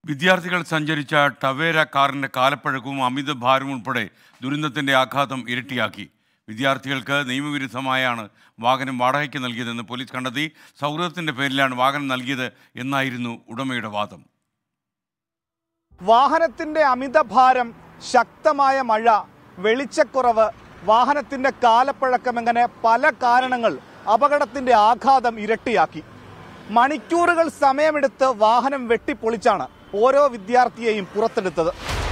വിദ്യാർത്ഥികൾ സഞ്ചരിച്ച ടവേര കാറിന്റെ കാലപ്പഴക്കവും അമിത ഭാരവും ഉൾപ്പെടെ ദുരന്തത്തിന്റെ ആഘാതം ഇരട്ടിയാക്കി വിദ്യാർത്ഥികൾക്ക് നിയമവിരുദ്ധമായാണ് വാഹനം വാടകയ്ക്ക് നൽകിയതെന്ന് പോലീസ് കണ്ടെത്തി സൗഹൃദത്തിന്റെ പേരിലാണ് വാഹനം നൽകിയത് എന്നായിരുന്നു ഉടമയുടെ വാദം വാഹനത്തിന്റെ അമിതഭാരം ശക്തമായ മഴ വെളിച്ചക്കുറവ് വാഹനത്തിന്റെ കാലപ്പഴക്കം എങ്ങനെ പല കാരണങ്ങൾ അപകടത്തിന്റെ ആഘാതം ഇരട്ടിയാക്കി മണിക്കൂറുകൾ സമയമെടുത്ത് വാഹനം വെട്ടിപ്പൊളിച്ചാണ് ഓരോ വിദ്യാർത്ഥിയെയും പുറത്തെടുത്തത്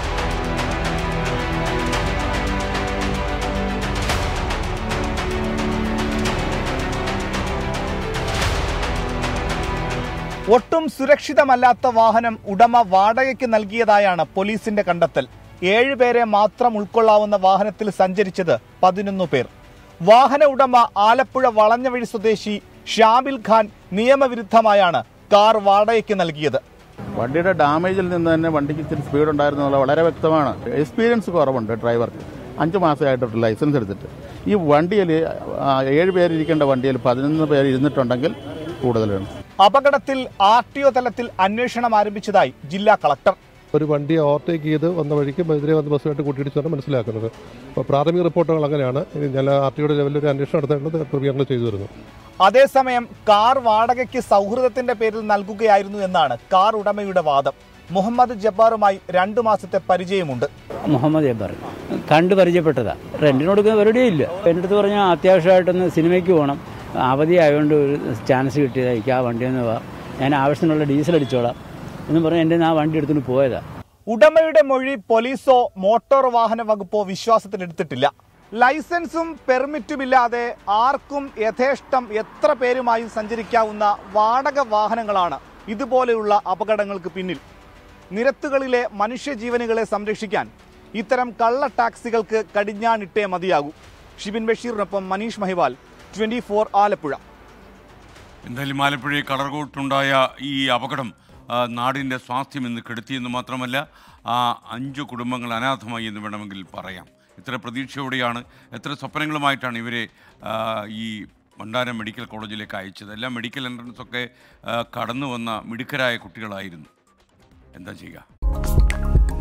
ഒട്ടും സുരക്ഷിതമല്ലാത്ത വാഹനം ഉടമ വാടകയ്ക്ക് നൽകിയതായാണ് പോലീസിന്റെ കണ്ടെത്തൽ ഏഴുപേരെ മാത്രം ഉൾക്കൊള്ളാവുന്ന വാഹനത്തിൽ സഞ്ചരിച്ചത് പതിനൊന്ന് പേർ വാഹന ഉടമ ആലപ്പുഴ വളഞ്ഞവഴി സ്വദേശി ഷാബിൽ ഖാൻ നിയമവിരുദ്ധമായാണ് കാർ വാടകയ്ക്ക് നൽകിയത് വണ്ടിയുടെ ഡാമേജിൽ നിന്ന് തന്നെ വണ്ടിക്ക് ഇച്ചിരി സ്പീഡ് ഉണ്ടായിരുന്നു എന്നുള്ളത് വളരെ വ്യക്തമാണ് എക്സ്പീരിയൻസ് കുറവുണ്ട് ഡ്രൈവർക്ക് അഞ്ച് മാസമായിട്ടുണ്ട് ലൈസൻസ് എടുത്തിട്ട് ഈ വണ്ടിയിൽ ഏഴ് പേരിരിക്കേണ്ട വണ്ടിയിൽ പതിനൊന്ന് പേര് ഇരുന്നിട്ടുണ്ടെങ്കിൽ കൂടുതലാണ് അപകടത്തിൽ ആർ ടി ഒ തലത്തിൽ അന്വേഷണം ആരംഭിച്ചതായി ജില്ലാ കളക്ടർ ഒരു വണ്ടിയെ ഓവർടേക്ക് ചെയ്ത് വന്ന വഴിക്ക് എതിരെ വന്ന ബസ്സുമായിട്ട് കൂട്ടിയിടിച്ചാണ് മനസ്സിലാക്കുന്നത് അപ്പോൾ പ്രാഥമിക റിപ്പോർട്ടുകൾ അങ്ങനെയാണ് ഇനി ഞാൻ ആർ ടിയുടെ ലെവലിൽ ഒരു അന്വേഷണം നടത്തേണ്ടത് ക്രമീകരണം ചെയ്തു വരുന്നു അതേസമയം കാർ വാടകയ്ക്ക് സൗഹൃദത്തിന്റെ പേരിൽ നൽകുകയായിരുന്നു എന്നാണ് കാർ ഉടമയുടെ വാദം മുഹമ്മദ് ജബ്ബാറുമായി രണ്ടു മാസത്തെ പരിചയമുണ്ട് മുഹമ്മദ് ജബ്ബാർ കണ്ട് പരിചയപ്പെട്ടതാ റെന്റിന് കൊടുക്കുന്ന പരിപാടിയേ ഇല്ല എൻ്റെ അടുത്ത് പറഞ്ഞാൽ അത്യാവശ്യമായിട്ടൊന്ന് സിനിമയ്ക്ക് പോകണം അവധി ആയതുകൊണ്ട് ഒരു ചാൻസ് കിട്ടിയതായിരിക്കും ആ വണ്ടി ഒന്ന് വാ ഞാൻ ആവശ്യത്തിനുള്ള ഡീസൽ അടിച്ചോളാം എന്ന് പറഞ്ഞ് എൻ്റെ ആ വണ്ടി എടുത്തുകൊണ്ട് പോയതാ ഉടമയുടെ മൊഴി പോലീസോ മോട്ടോർ വാഹന വകുപ്പോ വിശ്വാസത്തിലെടുത്തിട്ടില്ല ലൈസൻസും പെർമിറ്റുമില്ലാതെ ആർക്കും യഥേഷ്ടം എത്ര പേരുമായും സഞ്ചരിക്കാവുന്ന വാടക വാഹനങ്ങളാണ് ഇതുപോലെയുള്ള അപകടങ്ങൾക്ക് പിന്നിൽ നിരത്തുകളിലെ മനുഷ്യജീവനുകളെ സംരക്ഷിക്കാൻ ഇത്തരം കള്ള ടാക്സികൾക്ക് കടിഞ്ഞാണിട്ടേ മതിയാകൂ ഷിബിൻ ബഷീറിനൊപ്പം മനീഷ് മഹിവാൽ ട്വന്റി ഫോർ ആലപ്പുഴ എന്തായാലും ആലപ്പുഴയിൽ കളർകോട്ടുണ്ടായ ഈ അപകടം ആ, നാടിൻ്റെ സ്വാസ്ഥ്യം ഇന്ന് കെടുത്തിയെന്ന് മാത്രമല്ല ആ അഞ്ചു കുടുംബങ്ങൾ അനാഥമായി എന്ന് വേണമെങ്കിൽ പറയാം എത്ര പ്രതീക്ഷയോടെയാണ് എത്ര സ്വപ്നങ്ങളുമായിട്ടാണ് ഇവരെ ആ, ഈ ഭണ്ഡാരം മെഡിക്കൽ കോളേജിലേക്ക് അയച്ചത് എല്ലാം മെഡിക്കൽ എൻട്രൻസ് ഒക്കെ ആ, കടന്നു വന്ന മിടുക്കരായ കുട്ടികളായിരുന്നു എന്താ ചെയ്യുക